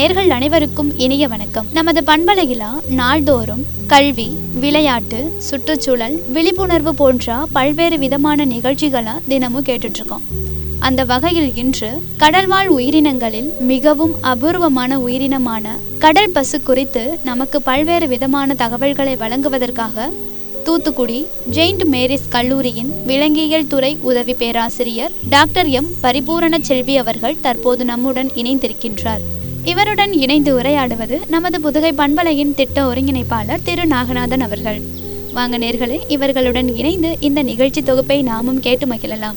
நேர்கள் அனைவருக்கும் இனிய வணக்கம் நமது பண்பலையிலா நாள்தோறும் கல்வி விளையாட்டு சுற்றுச்சூழல் விழிப்புணர்வு போன்ற பல்வேறு விதமான நிகழ்ச்சிகளை தினமும் கேட்டுட்டு இருக்கோம் அந்த வகையில் இன்று கடல்வாழ் உயிரினங்களில் மிகவும் அபூர்வமான உயிரினமான கடல் பசு குறித்து நமக்கு பல்வேறு விதமான தகவல்களை வழங்குவதற்காக தூத்துக்குடி ஜெயிண்ட் மேரிஸ் கல்லூரியின் விலங்கியல் துறை உதவி பேராசிரியர் டாக்டர் எம் பரிபூரண செல்வி அவர்கள் தற்போது நம்முடன் இணைந்திருக்கின்றார் இவருடன் இணைந்து உரையாடுவது நமது புதுகை பண்பலையின் திட்ட ஒருங்கிணைப்பாளர் திரு நாகநாதன் அவர்கள் வாங்க நேர்களே இவர்களுடன் இணைந்து இந்த நிகழ்ச்சி தொகுப்பை நாமும் கேட்டு மகிழலாம்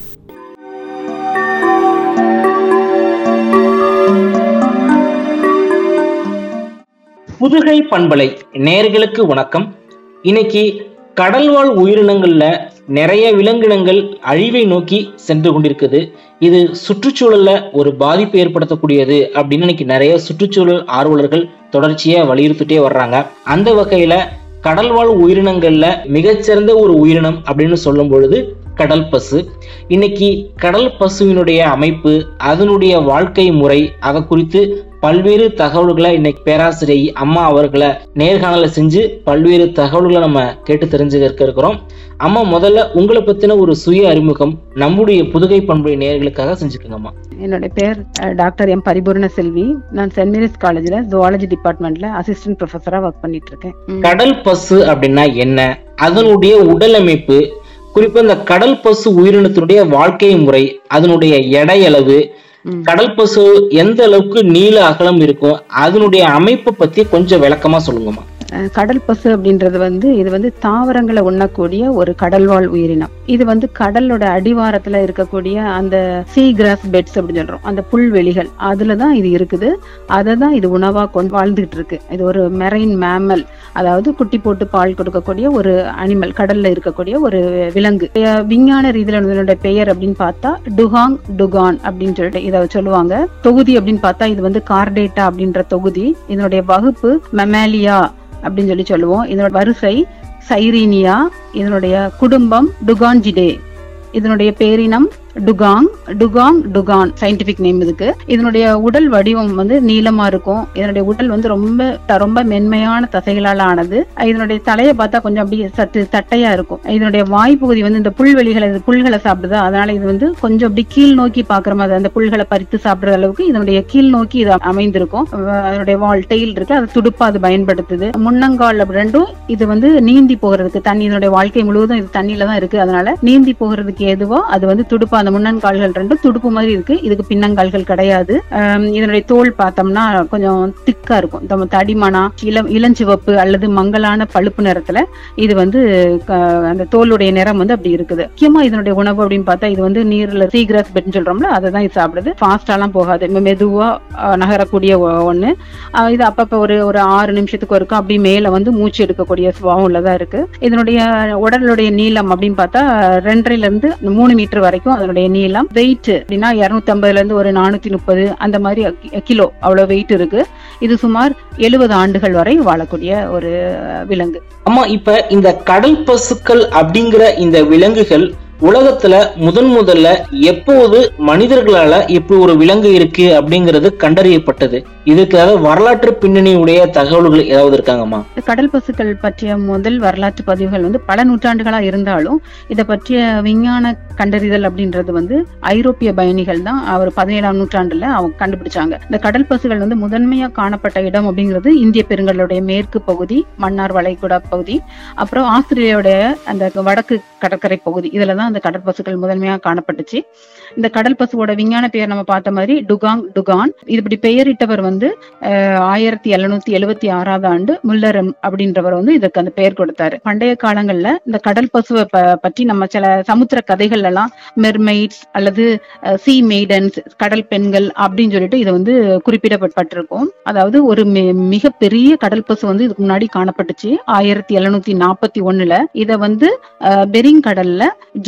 புதுகை பண்பலை நேர்களுக்கு வணக்கம் இன்னைக்கு கடல்வாழ் உயிரினங்கள்ல நிறைய விலங்கினங்கள் அழிவை நோக்கி சென்று கொண்டிருக்குது இது சுற்றுச்சூழல்ல ஒரு பாதிப்பு ஏற்படுத்தக்கூடியது அப்படின்னு இன்னைக்கு நிறைய சுற்றுச்சூழல் ஆர்வலர்கள் தொடர்ச்சியா வலியுறுத்திட்டே வர்றாங்க அந்த வகையில கடல்வாழ் உயிரினங்கள்ல மிகச்சிறந்த ஒரு உயிரினம் அப்படின்னு சொல்லும் பொழுது கடல் பசு இன்னைக்கு கடல் பசுவினுடைய அமைப்பு அதனுடைய வாழ்க்கை முறை அதை குறித்து பல்வேறு தகவல்களை இன்னைக்கு பேராசிரியை அம்மா அவர்களை நேர்காணல செஞ்சு பல்வேறு தகவல்களை நம்ம கேட்டு தெரிஞ்சுக்க இருக்கிறோம் அம்மா முதல்ல உங்களை பத்தின ஒரு சுய அறிமுகம் நம்முடைய புதுகை பண்புடைய நேர்களுக்காக செஞ்சுக்கோங்கம்மா என்னோட பேர் அஹ், டாக்டர் எம் பரிபூர்ண செல்வி நான் சென்ட் மேரிஸ் காலேஜ்ல ஜுவாலஜி டிபார்ட்மெண்ட்ல அசிஸ்டன்ட் ப்ரொஃபஸரா ஒர்க் பண்ணிட்டு இருக்கேன் ம். கடல் பசு அப்படின்னா என்ன அதனுடைய உடல் அமைப்பு குறிப்பா இந்த கடல் பசு உயிரினத்தினுடைய வாழ்க்கை முறை அதனுடைய எடை அளவு ம். கடல் பசு எந்த அளவுக்கு நீள அகலம் இருக்கும் அதனுடைய அமைப்பை பத்தி கொஞ்சம் விளக்கமா சொல்லுங்கம்மா அஹ், கடல் பசு அப்படின்றது வந்து இது வந்து தாவரங்களை உண்ணக்கூடிய ஒரு கடல்வாழ் உயிரினம் இது வந்து கடலோட அடிவாரத்துல இருக்கக்கூடிய அந்த சீ கிராஸ் பெட்ஸ் அப்படின்னு சொல்றோம் அந்த புல்வெளிகள் அதுல தான் இது இருக்குது அதை தான் இது உணவா கொண்டு வாழ்ந்துகிட்டு இருக்கு இது ஒரு மெரைன் மேமல் அதாவது குட்டி போட்டு பால் கொடுக்கக்கூடிய ஒரு அனிமல் கடல்ல இருக்கக்கூடிய ஒரு விலங்கு அஹ் விஞ்ஞான ரீதியில இதனுடைய பெயர் அப்படின்னு பார்த்தா டுகாங் டுகான் அப்படின்னு சொல்லிட்டு இதை சொல்லுவாங்க தொகுதி அப்படின்னு பார்த்தா இது வந்து கார்டேட்டா அப்படின்ற தொகுதி இதனுடைய வகுப்பு மெமாலியா அப்படின்னு சொல்லி சொல்லுவோம் இதனோட வரிசை சைரீனியா இதனுடைய குடும்பம் டுகான்ஜிடே இதனுடைய பேரினம் dugong dugong dugong scientific name இதுக்கு இதனுடைய உடல் வடிவம் வந்து நீளமா இருக்கும் இதனுடைய உடல் வந்து ரொம்ப த- ரொம்ப மென்மையான தசைகளால் ஆனது இதனுடைய தலையை பார்த்தா கொஞ்சம் அப்படியே சற்று தட்டையா இருக்கும் இதனுடைய வாய் பகுதி வந்து இந்த புல்வெளிகளை இது புல்களை சாப்பிடுதா அதனால இது வந்து கொஞ்சம் அப்படி கீழ் நோக்கி பாக்குற மாதிரி அந்த புல்களை பறித்து சாப்பிடுற அளவுக்கு இதனுடைய கீழ் நோக்கி இது அமைந்திருக்கும் அஹ் அதனுடைய வால் டெயில் இருக்கு அது துடுப்பா அது பயன்படுத்துது முன்னங்கால் அப்படி ரெண்டும் இது வந்து நீந்தி போகிறதுக்கு தண்ணி இதனுடைய வாழ்க்கை முழுவதும் இது தண்ணியில தான் இருக்கு அதனால நீந்தி போகிறதுக்கு எதுவோ அது வந்து துடுப்பா அந்த முன்னங்கால்கள் ரெண்டும் துடுப்பு மாதிரி இருக்கு இதுக்கு பின்னங்கால்கள் கிடையாது ஆம், இதனுடைய தோல் பார்த்தோம்னா கொஞ்சம் திக்கா இருக்கும் இந்த தடிமனா இளம் இளஞ்சிவப்பு அல்லது மங்கலான பழுப்பு நிறத்துல இது வந்து க- அந்த தோலுடைய நிறம் வந்து அப்படி இருக்குது முக்கியமா இதனுடைய உணவு அப்படின்னு பார்த்தா இது வந்து நீர்ல சீகிராஸ் பெட்னு சொல்றோம்ல அதை தான் இது சாப்பிடுது ஃபாஸ்டாலாம் போகாது மெ- மெதுவா அஹ், நகரக்கூடிய ஒ- ஒண்ணு அஹ், இது அப்பப்ப ஒரு ஒரு ஆறு நிமிஷத்துக்கு ஒருக்கா அப்படி மேல வந்து மூச்சு எடுக்கக்கூடிய சுபாவம் உள்ளதா இருக்கு இதனுடைய உடலுடைய நீளம் அப்படின்னு பார்த்தா ரெண்டரைல இருந்து மூணு மீட்டர் வரைக்கும் அதனுடைய நீளம் வெயிட் அப்படின்னா இருநூத்தி ஐம்பதுல இருந்து ஒரு நானூத்தி முப்பது அந்த மாதிரி கி- கிலோ அவ்வளவு வெயிட் இருக்கு இது சுமார் எழுபது ஆண்டுகள் வரை வாழக்கூடிய ஒரு அஹ், விலங்கு அம்மா இப்ப இந்த கடல் பசுக்கள் அப்படிங்கிற இந்த விலங்குகள் உலகத்துல முதன் முதல்ல எப்போது மனிதர்களால இப்படி ஒரு விலங்கு இருக்கு அப்படிங்கிறது கண்டறியப்பட்டது இதுக்கு ஏதாவது வரலாற்று பின்னணியுடைய தகவல்கள் ஏதாவது இருக்காங்கம்மா இந்த கடல் பசுக்கள் பற்றிய முதல் வரலாற்று பதிவுகள் வந்து பல நூற்றாண்டுகளா இருந்தாலும் இதை பற்றிய விஞ்ஞான கண்டறிதல் அப்படின்றது வந்து ஐரோப்பிய பயணிகள் தான் அவர் பதினேழாம் நூற்றாண்டுல அவங்க கண்டுபிடிச்சாங்க இந்த கடல் பசுகள் வந்து முதன்மையா காணப்பட்ட இடம் அப்படிங்கிறது இந்திய பெருங்கடலுடைய மேற்கு பகுதி மன்னார் வளைகுடா பகுதி அப்புறம் ஆஸ்திரேலியாவுடைய அந்த வடக்கு கடற்கரை பகுதி இதுல தான் அந்த கடல் பசுக்கள் முதன்மையா காணப்பட்டுச்சு இந்த கடல் பசுவோட விஞ்ஞான பெயர் நம்ம பார்த்த மாதிரி டுகாங் டுகான் இது இப்படி பெயரிட்டவர் வந்து அஹ், ஆயிரத்தி எழுநூத்தி எழுவத்தி ஆறாவது ஆண்டு முல்லரம் அப்படின்றவர் வந்து இதற்கு அந்த பெயர் கொடுத்தாரு பண்டைய காலங்கள்ல இந்த கடல் பசுவை ப- பற்றி நம்ம சில சமுத்திர கதைகள் எல்லாம் மெர்மெய்ட்ஸ் அல்லது சி மெய்டன்ஸ் கடல் பெண்கள் அப்படின்னு சொல்லிட்டு இது வந்து குறிப்பிடப்பட்டிருக்கும் அதாவது ஒரு மி- மிகப்பெரிய கடல் பசு வந்து இதுக்கு முன்னாடி காணப்பட்டுச்சு ஆயிரத்தி எழுநூத்தி நாற்பத்தி ஒண்ணுல இத வந்து அஹ், பெரிங் கடல்ல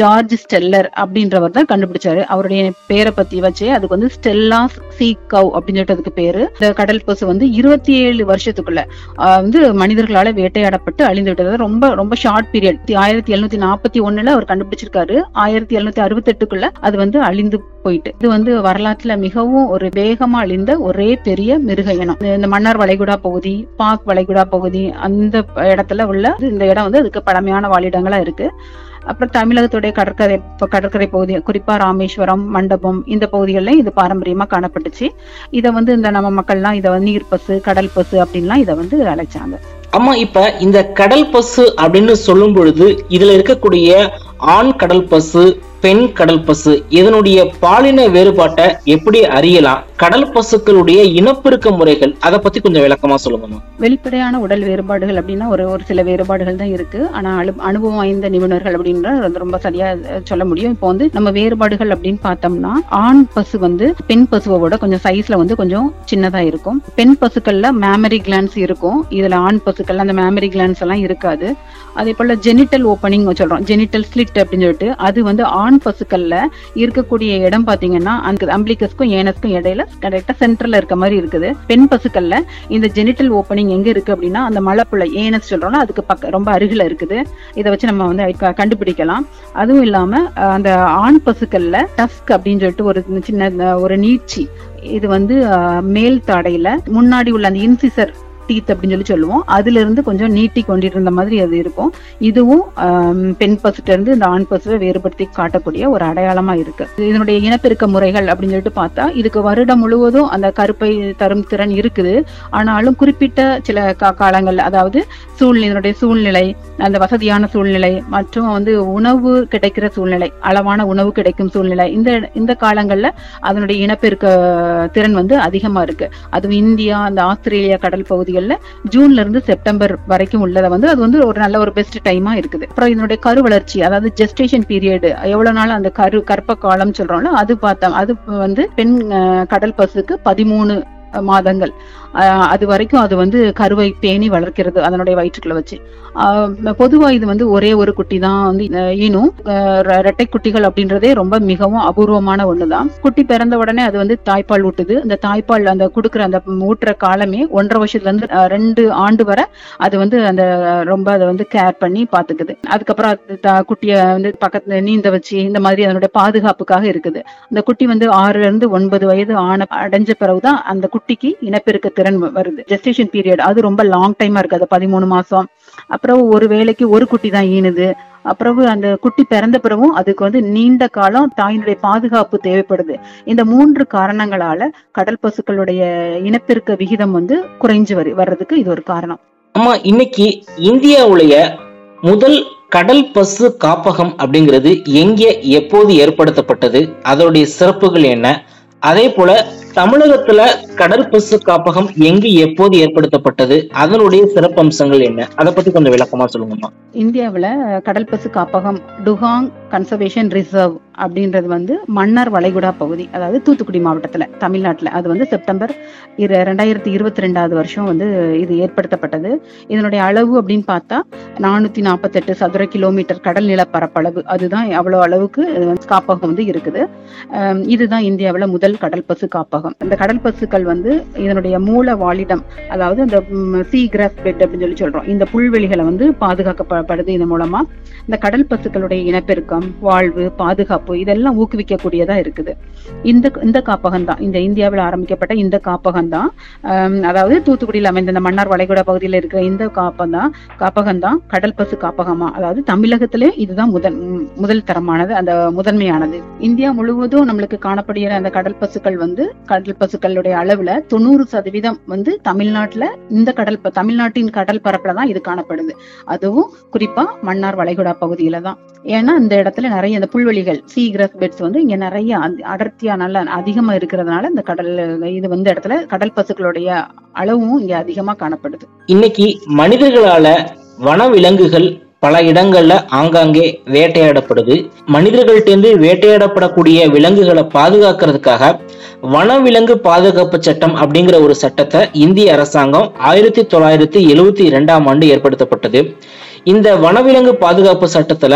ஜார்ஜ் ஸ்டெல்லர் அப்படின்றவர் தான் கண்டுபிடிச்சாரு அவருடைய பேரை பத்தி வச்சு அதுக்கு வந்து ஸ்டெல்லாஸ் சீ கவ் அப்படின்னு சொல்லிட்டு அதுக்கு பேரு இந்த கடல் பசு வந்து இருபத்தி ஏழு வருஷத்துக்குள்ள ஆஹ் வந்து மனிதர்களால வேட்டையாடப்பட்டு அழிந்து விட்டது ரொம்ப ரொம்ப ஷார்ட் பீரியட் ஆயிரத்தி எழுநூத்தி நாற்பத்தி ஒண்ணுல அவர் கண்டுபிடிச்சிருக்காரு ஆயிரத்தி எழுநூத்தி அறுபத்தி எட்டுக்குள்ள அது வந்து அழிந்து போயிட்டு இது வந்து வரலாற்றுல மிகவும் ஒரு வேகமா அழிந்த ஒரே பெரிய மிருக இனம் இந்த மன்னார் வளைகுடா பகுதி பாக் வளைகுடா பகுதி அந்த இடத்துல உள்ள இந்த இடம் வந்து அதுக்கு பழமையான வாழிடங்களா இருக்கு அப்புறம் தமிழகத்துடைய கடற்கரை ப- கடற்கரை பகுதி குறிப்பா ராமேஸ்வரம் மண்டபம் இந்த பகுதிகளில் இது பாரம்பரியமா காணப்பட்டுச்சு இதை வந்து இந்த நம்ம மக்கள்லாம் இதை வந்து நீர் பசு கடல் பசு அப்படின்லாம் இதை வந்து அழைச்சாங்க அம்மா இப்ப இந்த கடல் பசு அப்படின்னு சொல்லும் பொழுது இதுல இருக்கக்கூடிய ஆண் கடல் பசு பெண் கடல் பசு இதனுடைய பாலின வேறுபாட்டை எப்படி அறியலாம் கடல் பசுக்களுடைய இனப்பெருக்க முறைகள் அதை பத்தி கொஞ்சம் விளக்கமா சொல்லுங்கம்மா வெளிப்படையான உடல் வேறுபாடுகள் அப்படின்னா ஒரு ஒரு சில வேறுபாடுகள் தான் இருக்கு ஆனா அனு அனுபவம் வாய்ந்த நிபுணர்கள் அப்படின்ற அது ரொம்ப சரியா அஹ், சொல்ல முடியும் இப்போ வந்து நம்ம வேறுபாடுகள் அப்படின்னு பார்த்தோம்னா ஆண் பசு வந்து பெண் பசுவை விட கொஞ்சம் சைஸ்ல வந்து கொஞ்சம் சின்னதா இருக்கும் பெண் பசுக்கள்ல மேமரி கிளான்ஸ் இருக்கும் இதுல ஆண் பசுக்கள்ல அந்த மேமரி கிளான்ஸ் எல்லாம் இருக்காது அதே போல ஜெனிட்டல் ஓப்பனிங் சொல்றோம் ஜெனிட்டல் ஸ்லிட் அப்படின்னு சொல்லிட்டு அது வந்து ஆண் பசுக்கள்ல இருக்கக்கூடிய இடம் பாத்தீங்கன்னா அந்த அம்பிளிகஸ்க்கும் ஏனஸ்க்கும் இடையில கரெக்டா சென்டர்ல இருக்க மாதிரி இருக்குது பெண் பசுக்கள்ல இந்த ஜெனிட்டல் ஓப்பனிங் எங்க இருக்கு அப்படின்னா அந்த மலைப்புள்ள ஏனஸ் சொல்றோம்ல அதுக்கு பக்க ரொம்ப அருகில இருக்குது இதை வச்சு நம்ம வந்து க- கண்டுபிடிக்கலாம் அதுவும் இல்லாம அஹ், அந்த ஆண் பசுக்கள்ல டஸ்க் அப்படின்னு சொல்லிட்டு ஒரு சின்ன அஹ், ஒரு நீட்சி இது வந்து அஹ், மேல் தாடையில முன்னாடி உள்ள அந்த இன்சிசர் டீத் அப்படின்னு சொல்லி சொல்லுவோம் அதுல இருந்து கொஞ்சம் நீட்டி கொண்டிட்டு இருந்த மாதிரி அது இருக்கும் இதுவும் ஆம், பெண் பசுட்ட இருந்து இந்த ஆண் பசுவை வேறுபடுத்தி காட்டக்கூடிய ஒரு அடையாளமா இருக்கு இதனுடைய இனப்பெருக்க முறைகள் அப்படின்னு சொல்லிட்டு பார்த்தா இதுக்கு வருடம் முழுவதும் அந்த கருப்பை தரும் திறன் இருக்குது ஆனாலும் குறிப்பிட்ட சில கா- காலங்கள்ல அதாவது சூழ்நிலை இதனுடைய சூழ்நிலை அந்த வசதியான சூழ்நிலை மற்றும் வந்து உணவு கிடைக்கிற சூழ்நிலை அளவான உணவு கிடைக்கும் சூழ்நிலை இந்த இந்த காலங்கள்ல அதனுடைய இனப்பெருக்க திறன் வந்து அதிகமா இருக்கு அதுவும் இந்தியா அந்த ஆஸ்திரேலியா கடல் பகுதிகளில் ஜூன்ல இருந்து செப்டம்பர் வரைக்கும் உள்ளதை வந்து அது வந்து ஒரு நல்ல ஒரு பெஸ்ட் டைமா இருக்குது அப்புறம் இதனுடைய கரு வளர்ச்சி அதாவது ஜெஸ்டேஷன் பீரியட் எவ்வளவு நாள் அந்த கரு கற்ப காலம் சொல்றோம்ல அது பார்த்தோம் அது வந்து பெண் அஹ், கடல் பசுக்கு பதிமூணு மாதங்கள் அஹ், அது வரைக்கும் அது வந்து கருவை பேணி வளர்க்கிறது அதனுடைய வயிற்றுக்குள்ள வச்சு ஆஹ் பொதுவா இது வந்து ஒரே ஒரு குட்டி தான் வந்து அஹ் ஈனும் அஹ் ரெ- ரெட்டை குட்டிகள் அப்படின்றதே ரொம்ப மிகவும் அபூர்வமான ஒண்ணுதான் குட்டி பிறந்த உடனே அது வந்து தாய்ப்பால் ஊட்டுது அந்த தாய்ப்பால் அந்த குடுக்குற அந்த ஊட்டுற காலமே ஒன்றரை வருஷத்துல இருந்து அஹ், ரெண்டு ஆண்டு வரை அது வந்து அந்த ரொம்ப அதை வந்து கேர் பண்ணி பாத்துக்குது அதுக்கப்புறம் அது த- குட்டிய வந்து பக்கத்துல நீந்த வச்சு இந்த மாதிரி அதனுடைய பாதுகாப்புக்காக இருக்குது அந்த குட்டி வந்து ஆறுல இருந்து ஒன்பது வயது ஆன அடைஞ்ச பிறகுதான் அந்த குட்டிக்கு இனப்பெருக்க திறன் வ- வருது ஜெஸ்டேஷன் பீரியட் அது ரொம்ப லாங் டைமா இருக்கு அது பதிமூணு மாசம் அப்புறம் ஒரு வேளைக்கு ஒரு குட்டி தான் ஈனுது அப்புறம் அந்த குட்டி பிறந்த பிறகும் அதுக்கு வந்து நீண்ட காலம் தாயினுடைய பாதுகாப்பு தேவைப்படுது இந்த மூன்று காரணங்களால கடல் பசுக்களுடைய இனப்பெருக்க விகிதம் வந்து குறைஞ்சு வரு வர்றதுக்கு இது ஒரு காரணம் அம்மா இன்னைக்கு இந்தியாவுடைய முதல் கடல் பசு காப்பகம் அப்படிங்கிறது எங்கே எப்போது ஏற்படுத்தப்பட்டது அதோடைய சிறப்புகள் என்ன அதே போல தமிழகத்துல கடல் பசு காப்பகம் எங்கு எப்போது ஏற்படுத்தப்பட்டது அதனுடைய சிறப்பம்சங்கள் என்ன அதை பத்தி கொஞ்சம் விளக்கமா சொல்லுங்கம்மா இந்தியாவுல கடல் பசு காப்பகம் டுகாங் கன்சர்வேஷன் ரிசர்வ் அப்படின்றது வந்து மன்னார் வளைகுடா பகுதி அதாவது தூத்துக்குடி மாவட்டத்துல தமிழ்நாட்டுல அது வந்து செப்டம்பர் இரு ரெண்டாயிரத்தி இருபத்தி ரெண்டாவது வருஷம் வந்து இது ஏற்படுத்தப்பட்டது இதனுடைய அளவு அப்படின்னு பார்த்தா நானூத்தி நாற்பத்தெட்டு சதுர கிலோமீட்டர் கடல் நில பரப்பளவு அதுதான் அவ்வளவு அளவுக்கு இது வந்து காப்பகம் வந்து இருக்குது அஹ் இதுதான் இந்தியாவுல முதல் கடல் பசு காப்பகம் இந்த கடல் பசுக்கள் வந்து இதனுடைய மூல வாழிடம் அதாவது இந்த சி கிராஸ் பெட் அப்படின்னு சொல்லி சொல்றோம் இந்த புல்வெளிகளை வந்து பாதுகாக்கப்படுது இதன் மூலமா இந்த கடல் பசுக்களுடைய இனப்பெருக்கம் வாழ்வு பாதுகாப்பு இதெல்லாம் ஊக்குவிக்கக்கூடியதா இருக்குது இந்த இந்த காப்பகம் தான் இந்த இந்தியாவில் ஆரம்பிக்கப்பட்ட இந்த காப்பகம் தான் அதாவது தூத்துக்குடியில் அமைந்த இந்த மன்னார் வளைகுடா பகுதியில் இருக்கிற இந்த காப்பகம் தான் காப்பகம் தான் கடல் பசு காப்பகமா அதாவது தமிழகத்திலே இதுதான் முதல் ம், முதல் தரமானது அந்த முதன்மையானது இந்தியா முழுவதும் நம்மளுக்கு காணப்படுகிற அந்த கடல் பசுக்கள் வந்து கடல் பசுக்களுடைய அளவுல தொண்ணூறு சதவீதம் வந்து தமிழ்நாட்டுல இந்த கடல் ப- தமிழ்நாட்டின் கடல் பரப்புல தான் இது காணப்படுது அதுவும் குறிப்பா மன்னார் வளைகுடா பகுதியில தான் ஏன்னா இந்த இடத்துல நிறைய இந்த புல்வெளிகள் சீ கிராஸ் பெட்ஸ் வந்து இங்க நிறைய அதி- அடர்த்தியா நல்ல அதிகமா இருக்கிறதுனால இந்த கடல் இது வந்து இடத்துல கடல் பசுக்களுடைய அளவும் இங்க அதிகமா காணப்படுது இன்னைக்கு மனிதர்களால வனவிலங்குகள் பல இடங்கள்ல ஆங்காங்கே வேட்டையாடப்படுது மனிதர்கள்ட்டேருந்து வேட்டையாடப்படக்கூடிய விலங்குகளை பாதுகாக்கிறதுக்காக வனவிலங்கு பாதுகாப்பு சட்டம் அப்படிங்கிற ஒரு சட்டத்தை இந்திய அரசாங்கம் ஆயிரத்தி தொள்ளாயிரத்தி எழுவத்தி இரண்டாம் ஆண்டு ஏற்படுத்தப்பட்டது இந்த வனவிலங்கு பாதுகாப்பு சட்டத்துல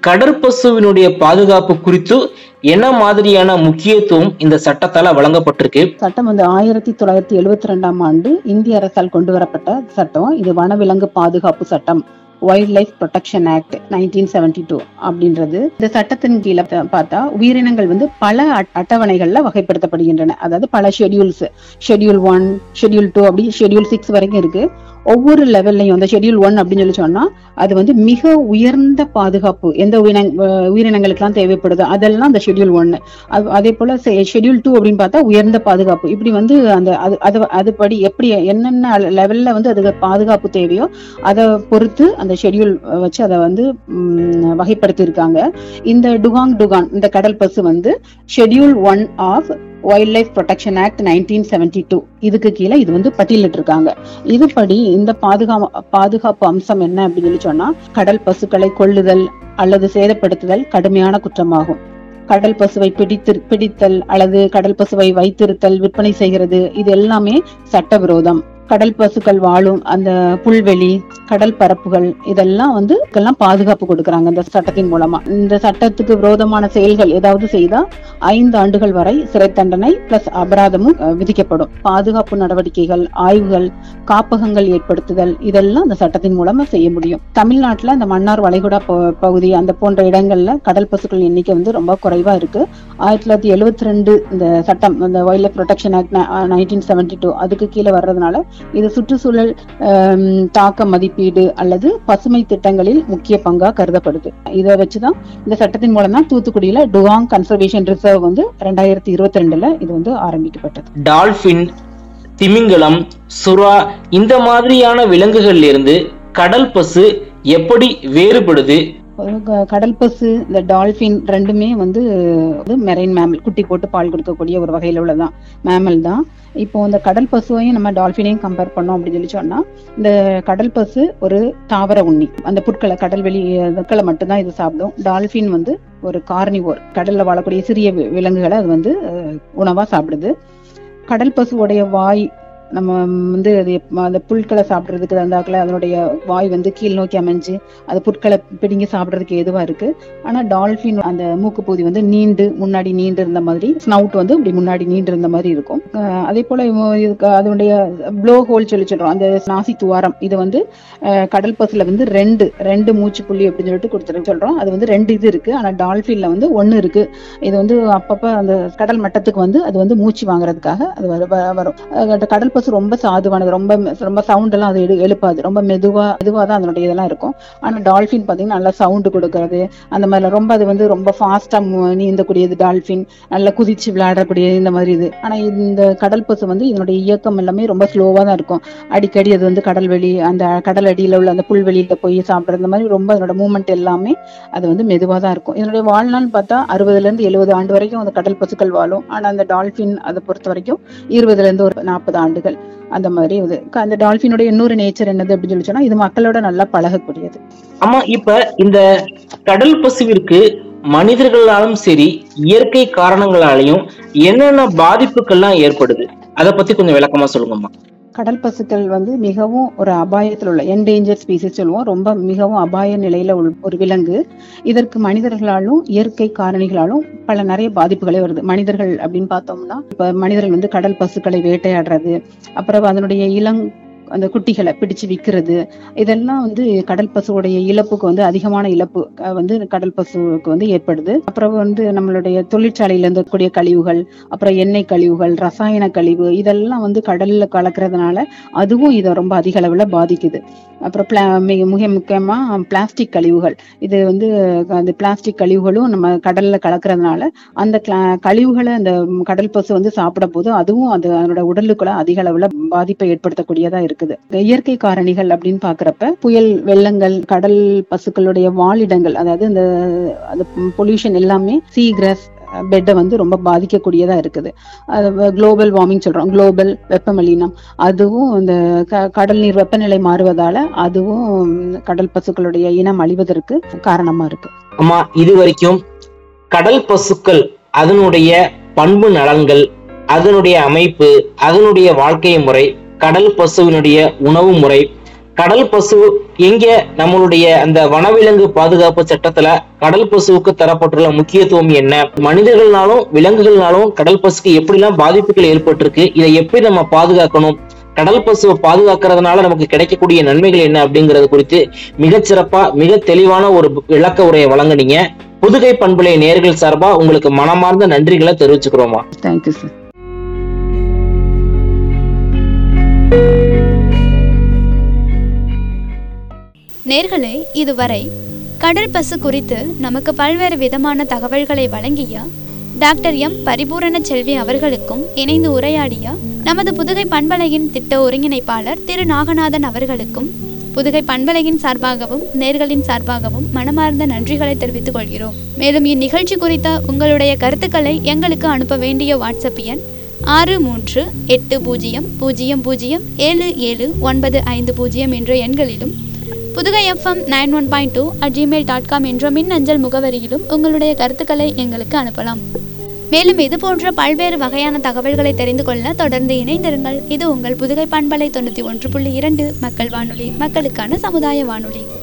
கடற்பசுவினுடைய பாதுகாப்பு குறித்து என்ன மாதிரியான முக்கியத்துவம் இந்த சட்டத்தால வழங்கப்பட்டிருக்கு சட்டம் வந்து ஆயிரத்தி தொள்ளாயிரத்தி எழுவத்தி ரெண்டாம் ஆண்டு இந்திய அரசால் கொண்டு வரப்பட்ட சட்டம் இது வனவிலங்கு பாதுகாப்பு சட்டம் wild life protection act nineteen seventy two அப்படின்றது இந்த சட்டத்தின் கீழே பா- பார்த்தா உயிரினங்கள் வந்து பல அட்- அட்டவணைகள்ல வகைப்படுத்தப்படுகின்றன அதாவது பல schedules schedule one schedule two அப்படி ஷெட்யூல் சிக்ஸ் வரைக்கும் இருக்கு ஒவ்வொரு லெவல்லையும் அந்த ஷெட்யூல் ஒன் அப்படின்னு சொல்லி சொன்னா அது வந்து மிக உயர்ந்த பாதுகாப்பு எந்த உயிரின உயிரினங்களுக்கெல்லாம் தேவைப்படுதோ அதெல்லாம் அந்த ஷெட்யூல் ஒன்னு அது- அதே போல ஷெட்யூல் டூ அப்படின்னு பார்த்தா உயர்ந்த பாதுகாப்பு இப்படி வந்து அந்த அது அது அதுபடி எப்படி என்னென்ன லெவல்ல வந்து அதுக்கு பாதுகாப்பு தேவையோ அதை பொறுத்து அந்த ஷெட்யூல் வச்சு அதை வந்து ம், வகைப்படுத்தி இருக்காங்க இந்த டுகாங் டுகான் இந்த கடல் பசு வந்து schedule one of wild life protection act nineteen seventy two இதுக்கு கீழே இது வந்து பட்டியலிட்டு இருக்காங்க இதுபடி இந்த பாதுகாப்பு பாதுகாப்பு அம்சம் என்ன அப்படின்னு சொல்லி சொன்னா கடல் பசுக்களை கொள்ளுதல் அல்லது சேதப்படுத்துதல் கடுமையான குற்றமாகும் கடல் பசுவை பிடித்து பிடித்தல் அல்லது கடல் பசுவை வைத்திருத்தல் விற்பனை செய்கிறது இது எல்லாமே சட்டவிரோதம் கடல் பசுக்கள் வாழும் அந்த புல்வெளி கடல் பரப்புகள் இதெல்லாம் வந்து இதெல்லாம் பாதுகாப்பு கொடுக்கறாங்க இந்த சட்டத்தின் மூலமா இந்த சட்டத்துக்கு விரோதமான செயல்கள் ஏதாவது செய்தா ஐந்து ஆண்டுகள் வரை சிறை தண்டனை பிளஸ் அபராதமும் அஹ், விதிக்கப்படும் பாதுகாப்பு நடவடிக்கைகள் ஆய்வுகள் காப்பகங்கள் ஏற்படுத்துதல் இதெல்லாம் அந்த சட்டத்தின் மூலமா செய்ய முடியும் தமிழ்நாட்டுல இந்த மன்னார் வளைகுடா ப- பகுதி அந்த போன்ற இடங்கள்ல கடல் பசுக்கள் எண்ணிக்கை வந்து ரொம்ப குறைவா இருக்கு ஆயிரத்தி தொள்ளாயிரத்தி எழுவத்தி ரெண்டு இந்த சட்டம் இந்த wild life protection act nineteen seventy two அதுக்கு கீழே வர்றதுனால இது சுற்றுச்சூழல் ஆம், தாக்க மதிப்பீடு அல்லது பசுமை திட்டங்களில் முக்கிய பங்கா கருதப்படுது இதை வச்சுதான் இந்த சட்டத்தின் மூலம் தான் தூத்துக்குடியில டுவாங் கன்சர்வேஷன் ரிசர்வ் வந்து ரெண்டாயிரத்தி இருபத்தி ரெண்டுல இது வந்து ஆரம்பிக்கப்பட்டது டால்பின் திமிங்கலம் சுறா இந்த மாதிரியான விலங்குகள்ல இருந்து கடல் பசு எப்படி வேறுபடுது ஒரு க- கடல் பசு இந்த டால்பின் ரெண்டுமே வந்து மெரைன் மேமல் குட்டி போட்டு பால் கொடுக்கக்கூடிய ஒரு வகையில உள்ளதான் மேமல் தான் இப்போ இந்த கடல் பசுவையும் நம்ம டால்பினையும் கம்பேர் பண்ணோம் அப்படின்னு சொல்லி சொன்னா இந்த கடல் பசு ஒரு தாவர உண்ணி அந்த புட்களை கடல் வெளி புட்களை மட்டும்தான் இது சாப்பிடும் டால்பின் வந்து ஒரு கார்னிவோர் கடல்ல வாழக்கூடிய சிறிய வி- விலங்குகளை அது வந்து அஹ், உணவா சாப்பிடுது கடல் பசுவோடைய வாய் நம்ம வந்து அது எப்ப- அந்த புல்களை சாப்பிடுறதுக்கு தந்தாக்கல அதனுடைய வாய் வந்து கீழ் நோக்கி அமைஞ்சு அது புட்களை பிடுங்கி சாப்பிடுறதுக்கு ஏதுவா இருக்கு ஆனா டால்பின் அந்த மூக்கு பகுதி வந்து நீண்டு முன்னாடி நீண்டு இருந்த மாதிரி ஸ்னவுட் வந்து இப்படி முன்னாடி நீண்டு இருந்த மாதிரி இருக்கும் அஹ் அதே போல இவ- இதுக்கு அதனுடைய ப்ளோ ஹோல் சொல்லி சொல்றோம் அந்த நாசி துவாரம் இது வந்து அஹ், கடல் பசுல வந்து ரெண்டு ரெண்டு மூச்சு புள்ளி அப்படின்னு சொல்லிட்டு கொடுத்துரு சொல்றோம் அது வந்து ரெண்டு இது இருக்கு ஆனா டால்பின்ல வந்து ஒண்ணு இருக்கு இது வந்து அப்பப்ப அந்த கடல் மட்டத்துக்கு வந்து அது வந்து மூச்சு வாங்குறதுக்காக அது வரு- வ- வரும் அஹ் அந்த கடல் பசு ரொம்ப சாதுவானது ரொம்ப ரொம்ப சவுண்ட் எல்லாம் அது எழு- எழுப்பாது ரொம்ப மெதுவா மெதுவா தான் அதனுடைய இதெல்லாம் இருக்கும் ஆனா டால்பின் பாத்தீங்கன்னா நல்லா சவுண்ட் கொடுக்கறது அந்த மாதிரி ரொம்ப அது வந்து ரொம்ப ஃபாஸ்டா நீந்தக்கூடியது டால்பின் நல்லா குதிச்சு விளையாடக்கூடிய இந்த மாதிரி இது ஆனா இந்த கடல் பசு வந்து இதனுடைய இயக்கம் எல்லாமே ரொம்ப ஸ்லோவா தான் இருக்கும் அடிக்கடி அது வந்து கடல் வெளி அந்த கடல் அடியில உள்ள அந்த புல்வெளியில போய் சாப்பிடுறது இந்த மாதிரி ரொம்ப அதனோட மூமெண்ட் எல்லாமே அது வந்து மெதுவா தான் இருக்கும் இதனுடைய வாழ்நாள் பார்த்தா அறுபதுல இருந்து எழுபது ஆண்டு வரைக்கும் அந்த கடல் பசுக்கள் வாழும் ஆனா அந்த டால்பின் அதை பொறுத்த வரைக்கும் இருபதுல இருந்து ஒரு நாற்பது ஆண்டுகள் அந்த மாதிரி இது க- அந்த டால்பினுடைய இன்னொரு நேச்சர் என்னது அப்படின்னு சொல்லி சொன்னா இது மக்களோட நல்லா பழகக்கூடியது ஆமா இப்ப இந்த கடல் பசுவிற்கு மனிதர்களாலும் சரி இயற்கை காரணங்களாலையும் என்னென்ன பாதிப்புகள்லாம் ஏற்படுது அதை பத்தி கொஞ்சம் விளக்கமா சொல்லுங்கம்மா கடல் பசுக்கள் வந்து மிகவும் ஒரு அபாயத்தில் உள்ள என்டேஞ்சர் ஸ்பீசிஸ் சொல்லுவோம் ரொம்ப மிகவும் அபாய நிலையில உள்ள ஒரு விலங்கு இதற்கு மனிதர்களாலும் இயற்கை காரணிகளாலும் பல நிறைய பாதிப்புகளே வருது மனிதர்கள் அப்படின்னு பார்த்தோம்னா இப்ப மனிதர்கள் வந்து கடல் பசுக்களை வேட்டையாடுறது அப்புறம் அதனுடைய இளங் அந்த குட்டிகளை பிடிச்சு விற்கிறது இதெல்லாம் வந்து கடல் பசுவுடைய இழப்புக்கு வந்து அதிகமான இழப்பு அஹ் வந்து கடல் பசுவுக்கு வந்து ஏற்படுது அப்புறம் வந்து நம்மளுடைய தொழிற்சாலையில இருந்து கூடிய கழிவுகள் அப்புறம் எண்ணெய் கழிவுகள் ரசாயன கழிவு இதெல்லாம் வந்து கடல்ல கலக்கறதுனால அதுவும் இதை ரொம்ப அதிக அளவுல பாதிக்குது அப்புறம் பிளா மிக மிக முக்கியமா பிளாஸ்டிக் கழிவுகள் இது வந்து அந்த பிளாஸ்டிக் கழிவுகளும் நம்ம கடல்ல கலக்கறதுனால அந்த கிளா- கழிவுகளை அந்த கடல் பசு வந்து சாப்பிட போது அதுவும் அது அதனோட உடலுக்குள்ள அதிக அளவுல பாதிப்பை ஏற்படுத்தக்கூடியதா இருக்குது இயற்கை காரணிகள் அப்படின்னு பாக்குறப்ப புயல் வெள்ளங்கள் கடல் பசுக்களுடைய வாழிடங்கள் அதாவது இந்த அந்த பொல்யூஷன் எல்லாமே சீகிரஸ் பெட்டை வந்து ரொம்ப பாதிக்கக்கூடியதா இருக்குது அது குளோபல் வார்மிங் சொல்றோம் குளோபல் வெப்பமலினம் அதுவும் இந்த க- கடல் நீர் வெப்பநிலை மாறுவதால அதுவும் கடல் பசுக்களுடைய இனம் அழிவதற்கு காரணமா இருக்கு அம்மா இது வரைக்கும் கடல் பசுக்கள் அதனுடைய பண்பு நலன்கள் அதனுடைய அமைப்பு அதனுடைய வாழ்க்கை முறை கடல் பசுவினுடைய உணவு முறை கடல் பசு எங்க நம்மளுடைய அந்த வனவிலங்கு பாதுகாப்பு சட்டத்துல கடல் பசுவுக்கு தரப்பட்டுள்ள முக்கியத்துவம் என்ன மனிதர்கள்னாலும் விலங்குகள்னாலும் கடல் பசுக்கு எப்படிலாம் பாதிப்புகள் ஏற்பட்டிருக்கு இதை எப்படி நம்ம பாதுகாக்கணும் கடல் பசுவை பாதுகாக்கிறதுனால நமக்கு கிடைக்கக்கூடிய நன்மைகள் என்ன அப்படிங்கறது குறித்து மிகச்சிறப்பா மிக தெளிவான ஒரு விளக்க உரையை வழங்குனீங்க புதுகை பண்புலை நேர்கள் சார்பா உங்களுக்கு மனமார்ந்த நன்றிகளை தெரிவிச்சுக்கிறோமா தேங்க்யூ சார் நேர்களே இதுவரை கடல் பசு குறித்து நமக்கு பல்வேறு விதமான தகவல்களை வழங்கிய டாக்டர் எம் பரிபூரண செல்வி அவர்களுக்கும் இணைந்து உரையாடிய நமது புதுகை பண்பலையின் திட்ட ஒருங்கிணைப்பாளர் திரு நாகநாதன் அவர்களுக்கும் புதுகை பண்பலையின் சார்பாகவும் நேர்களின் சார்பாகவும் மனமார்ந்த நன்றிகளை தெரிவித்துக் கொள்கிறோம் மேலும் இந்நிகழ்ச்சி குறித்த உங்களுடைய கருத்துக்களை எங்களுக்கு அனுப்ப வேண்டிய வாட்ஸ்அப் எண் ஆறு மூன்று எட்டு பூஜ்ஜியம் பூஜ்ஜியம் பூஜ்ஜியம் ஏழு ஏழு ஒன்பது ஐந்து பூஜ்ஜியம் என்ற எண்களிலும் Pudugai FM nine one point two at Gmail dot com என்ற மின்னஞ்சல் முகவரியிலும் உங்களுடைய கருத்துக்களை எங்களுக்கு அனுப்பலாம் மேலும் இது போன்ற பல்வேறு வகையான தகவல்களை தெரிந்து கொள்ள தொடர்ந்து இணைந்திருங்கள் இது உங்கள் புதுகை பண்பலை தொண்ணூற்றி ஒன்று புள்ளி இரண்டு மக்கள் வானொலி மக்களுக்கான சமுதாய வானொலி